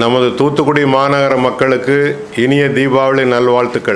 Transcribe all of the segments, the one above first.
நமது தூத்துக்குடி மாநகர மக்களுக்கு இனிய தீபாவளி நல்வாழ்த்துக்கள்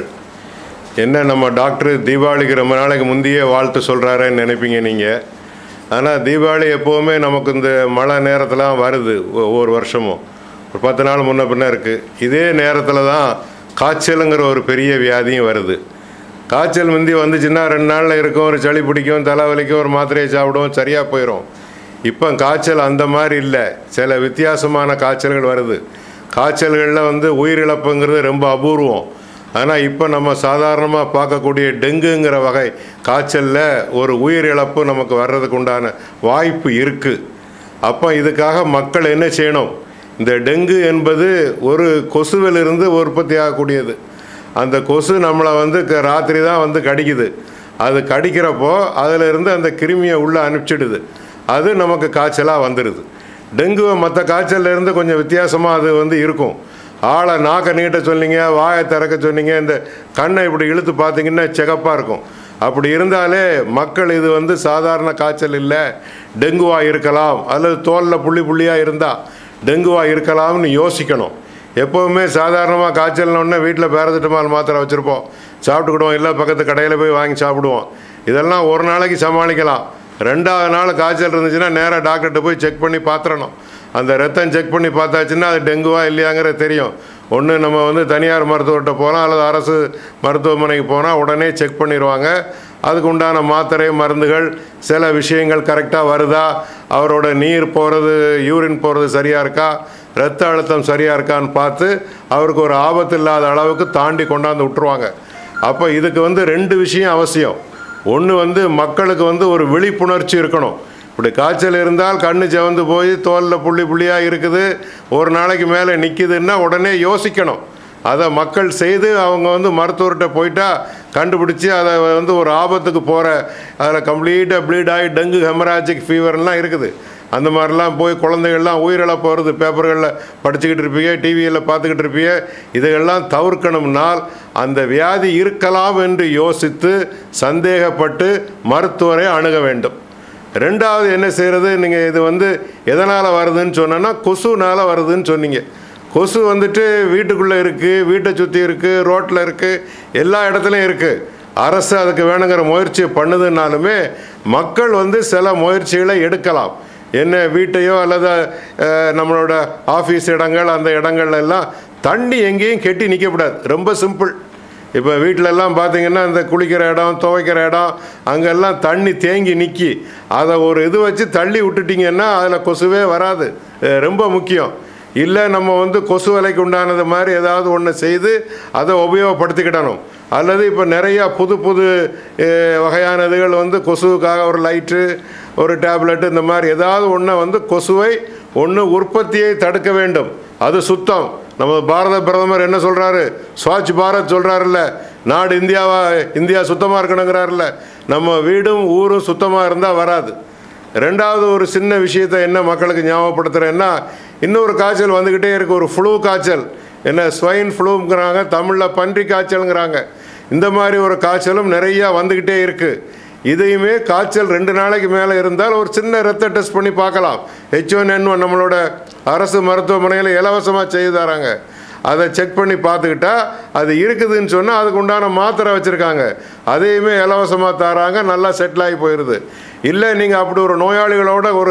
என்ன நம்ம டாக்டர் தீபாவளிக்கு ரொம்ப நாளைக்கு முந்தையே வாழ்த்து சொல்கிறாருன்னு நினைப்பீங்க நீங்கள் ஆனால் தீபாவளி எப்போவுமே நமக்கு இந்த மழை நேரத்தில் வருது ஒ- ஒவ்வொரு வருஷமும் ஒரு பத்து நாள் முன்ன பின்ன இருக்குது இதே நேரத்தில் தான் காய்ச்சலுங்கிற ஒரு பெரிய வியாதியும் வருது காய்ச்சல் முந்தி வந்துச்சுன்னா ரெண்டு நாளில் இருக்கும் ஒரு சளி பிடிக்கும் தலைவலிக்கும் ஒரு மாத்திரையை சாப்பிடுவோம் சரியாக போயிடும் இப்போ காய்ச்சல் அந்த மாதிரி இல்லை சில வித்தியாசமான காய்ச்சல்கள் வருது காய்ச்சல்களில் வந்து உயிரிழப்புங்கிறது ரொம்ப அபூர்வம் ஆனால் இப்போ நம்ம சாதாரணமாக பார்க்கக்கூடிய டெங்குங்கிற வகை காய்ச்சலில் ஒரு உயிரிழப்பு நமக்கு வர்றதுக்கு உண்டான வாய்ப்பு இருக்குது அப்போ இதுக்காக மக்கள் என்ன செய்யணும் இந்த டெங்கு என்பது ஒரு கொசுவிலிருந்து உற்பத்தி ஆகக்கூடியது அந்த கொசு நம்மளை வந்து க- ராத்திரி தான் வந்து கடிக்குது அது கடிக்கிறப்போ அதில் இருந்து அந்த கிருமியை உள்ளே அனுப்பிச்சிடுது அது நமக்கு காய்ச்சலாக வந்துடுது டெங்குவை மற்ற காய்ச்சல்ல இருந்து கொஞ்சம் வித்தியாசமாக அது வந்து இருக்கும் ஆளை நாக்க நீட்ட சொன்னீங்க வாயை திறக்க சொன்னீங்க இந்த கண்ணை இப்படி இழுத்து பார்த்தீங்கன்னா சிகப்பாக இருக்கும் அப்படி இருந்தாலே மக்கள் இது வந்து சாதாரண காய்ச்சல் இல்லை டெங்குவாக இருக்கலாம் அல்லது தோலில் புள்ளி புள்ளியாக இருந்தால் டெங்குவாக இருக்கலாம்னு யோசிக்கணும் எப்போவுமே சாதாரணமாக காய்ச்சல்னு வீட்டில் பேரசிட்டமால் மாத்திரை வச்சுருப்போம் சாப்பிட்டுக்கிடுவோம் இல்லை பக்கத்து கடையில் போய் வாங்கி சாப்பிடுவோம் இதெல்லாம் ஒரு நாளைக்கு சமாளிக்கலாம் ரெண்டாவது நாள் காய்ச்சல் இருந்துச்சுன்னா நேராக டாக்டர்கிட்ட போய் செக் பண்ணி பார்த்துறணும் அந்த ரத்தம் செக் பண்ணி பார்த்தாச்சுன்னா அது டெங்குவா இல்லையாங்கிறது தெரியும் ஒன்று நம்ம வந்து தனியார் மருத்துவர்கிட்ட போகலாம் அல்லது அரசு மருத்துவமனைக்கு போனால் உடனே செக் பண்ணிடுவாங்க அதுக்கு உண்டான மாத்திரை மருந்துகள் சில விஷயங்கள் கரெக்டாக வருதா அவரோட நீர் போகிறது யூரின் போகிறது சரியாக இருக்கா ரத்த அழுத்தம் சரியாக இருக்கான்னு பார்த்து அவருக்கு ஒரு ஆபத்து இல்லாத அளவுக்கு தாண்டி கொண்டாந்து விட்டுருவாங்க அப்போ இதுக்கு வந்து ரெண்டு விஷயம் அவசியம் ஒன்று வந்து மக்களுக்கு வந்து ஒரு விழிப்புணர்ச்சி இருக்கணும் இப்படி காய்ச்சல் இருந்தால் கண்ணு செவந்து போய் தோலில் புள்ளி புள்ளியாக இருக்குது ஒரு நாளைக்கு மேலே நிற்கிதுன்னா உடனே யோசிக்கணும் அதை மக்கள் செய்து அவங்க வந்து மருத்துவர்கிட்ட போயிட்டா கண்டுபிடிச்சி அதை வந்து ஒரு ஆபத்துக்கு போகிற அதில் கம்ப்ளீட்டாக ப்ளீட் ஆகி டெங்கு ஹெமராஜிக் ஃபீவர்லாம் இருக்குது அந்த மாதிரிலாம் போய் குழந்தைகள்லாம் உயிரிழப்பு வருது பேப்பர்களில் படிச்சுக்கிட்டு இருப்பீங்க டிவியில் பார்த்துக்கிட்டு இருப்பீங்க இதையெல்லாம் தவிர்க்கணும்னால் அந்த வியாதி இருக்கலாம் என்று யோசித்து சந்தேகப்பட்டு மருத்துவரை அணுக வேண்டும் ரெண்டாவது என்ன செய்கிறது நீங்கள் இது வந்து எதனால் வருதுன்னு சொன்னோன்னா கொசுனால வருதுன்னு சொன்னீங்க கொசு வந்துட்டு வீட்டுக்குள்ளே இருக்குது வீட்டை சுற்றி இருக்குது ரோட்டில் இருக்குது எல்லா இடத்துலையும் இருக்குது அரசு அதுக்கு வேணுங்கிற முயற்சியை பண்ணுதுனாலுமே மக்கள் வந்து சில முயற்சிகளை எடுக்கலாம் என்ன வீட்டையோ அல்லது அஹ், நம்மளோட ஆஃபீஸ் இடங்கள் அந்த இடங்கள்ல எல்லாம் தண்ணி எங்கேயும் கெட்டி நிற்கக்கூடாது ரொம்ப சிம்பிள் இப்போ வீட்டிலெல்லாம் பார்த்தீங்கன்னா இந்த குளிக்கிற இடம் துவைக்கிற இடம் அங்கெல்லாம் தண்ணி தேங்கி நிற்கி அதை ஒரு இது வச்சு தள்ளி விட்டுட்டிங்கன்னா அதில் கொசுவே வராது அஹ் ரொம்ப முக்கியம் இல்லை நம்ம வந்து கொசு வலைக்கு உண்டானது மாதிரி ஏதாவது ஒன்று செய்து அதை உபயோகப்படுத்திக்கிடணும் அல்லது இப்போ நிறையா புது புது அஹ், வகையான இதுகள் வந்து கொசுவுக்காக ஒரு லைட்டு ஒரு டேப்லெட்டு இந்த மாதிரி ஏதாவது ஒன்றை வந்து கொசுவை ஒன்று உற்பத்தியை தடுக்க வேண்டும் அது சுத்தம் நம்ம பாரத பிரதமர் என்ன சொல்கிறாரு ஸ்வச் பாரத் சொல்கிறாருல்ல நாடு இந்தியாவா இந்தியா சுத்தமாக இருக்கணுங்கிறாருல்ல நம்ம வீடும் ஊரும் சுத்தமாக இருந்தால் வராது ரெண்டாவது ஒரு சின்ன விஷயத்தை என்ன மக்களுக்கு ஞாபகப்படுத்துகிறேன்னா இன்னொரு காய்ச்சல் வந்துக்கிட்டே இருக்கு ஒரு ஃப்ளூ காய்ச்சல் என்ன ஸ்வைன் ஃப்ளூங்கிறாங்க தமிழில் பன்றி காய்ச்சலுங்கிறாங்க இந்த மாதிரி ஒரு காய்ச்சலும் நிறையா வந்துக்கிட்டே இருக்குது இதையுமே காய்ச்சல் ரெண்டு நாளைக்கு மேலே இருந்தால் ஒரு சின்ன ரத்த டெஸ்ட் பண்ணி பார்க்கலாம் ஹெச் ஒன் என் ஒன் நம்மளோட அரசு மருத்துவமனையில் இலவசமாக செய்து தராங்க அதை செக் பண்ணி பார்த்துக்கிட்டா அது இருக்குதுன்னு சொன்னால் அதுக்கு உண்டான மாத்திரை வச்சுருக்காங்க அதையுமே இலவசமாக தராங்க நல்லா செட்டில் ஆகி போயிடுது இல்லை நீங்கள் அப்படி ஒரு நோயாளிகளோட ஒரு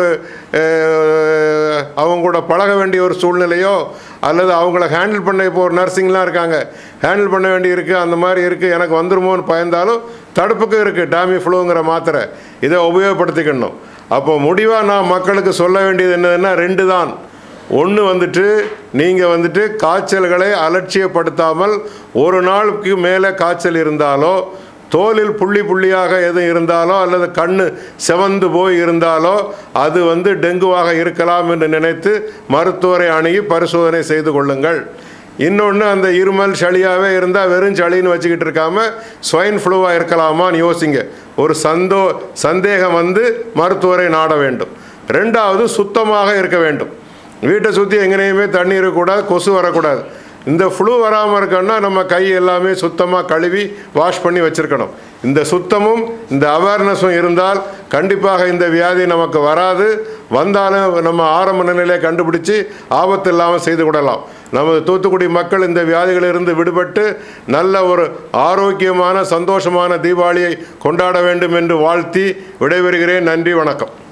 அஹ், அவங்க கூட பழக வேண்டிய ஒரு சூழ்நிலையோ அல்லது அவங்கள ஹேண்டில் பண்ண இப்போ ஒரு நர்சிங்லாம் இருக்காங்க ஹேண்டில் பண்ண வேண்டி இருக்குது அந்த மாதிரி இருக்குது எனக்கு வந்துருமோன்னு பயந்தாலும் தடுப்புக்கும் இருக்குது டாமி ஃப்ளூங்கிற மாத்திரை இதை உபயோகப்படுத்திக்கணும் அப்போ முடிவாக நான் மக்களுக்கு சொல்ல வேண்டியது என்னதுன்னா ரெண்டு தான் ஒன்று வந்துட்டு நீங்கள் வந்துட்டு காய்ச்சல்களை அலட்சியப்படுத்தாமல் ஒரு நாளுக்கு மேலே காய்ச்சல் இருந்தாலோ தோலில் புள்ளி புள்ளியாக எது இருந்தாலோ அல்லது கண்ணு செவந்து போய் இருந்தாலோ அது வந்து டெங்குவாக இருக்கலாம் என்று நினைத்து மருத்துவரை அணுகி பரிசோதனை செய்து கொள்ளுங்கள் இன்னொன்று அந்த இருமல் சளியாகவே இருந்தால் வெறும் சளின்னு வச்சுக்கிட்டு இருக்காம ஸ்வைன் ஃப்ளூவாக இருக்கலாமான்னு யோசிங்க ஒரு சந்தோ சந்தேகம் வந்து மருத்துவரை நாட வேண்டும் ரெண்டாவது சுத்தமாக இருக்க வேண்டும் வீட்டை சுற்றி எங்கேயுமே தண்ணி இருக்கக்கூடாது கொசு வரக்கூடாது இந்த ஃப்ளூ வராமல் இருக்கணும்னா நம்ம கை எல்லாமே சுத்தமாக கழுவி வாஷ் பண்ணி வச்சுருக்கணும் இந்த சுத்தமும் இந்த அவேர்னஸும் இருந்தால் கண்டிப்பாக இந்த வியாதி நமக்கு வராது வந்தாலும் நம்ம ஆரம்ப நிலையிலே கண்டுபிடிச்சு ஆபத்து இல்லாமல் செய்து கொள்ளலாம் நமது தூத்துக்குடி மக்கள் இந்த வியாதிகளிலிருந்து விடுபட்டு நல்ல ஒரு ஆரோக்கியமான சந்தோஷமான தீபாவளியை கொண்டாட வேண்டும் என்று வாழ்த்தி விடைபெறுகிறேன் நன்றி வணக்கம்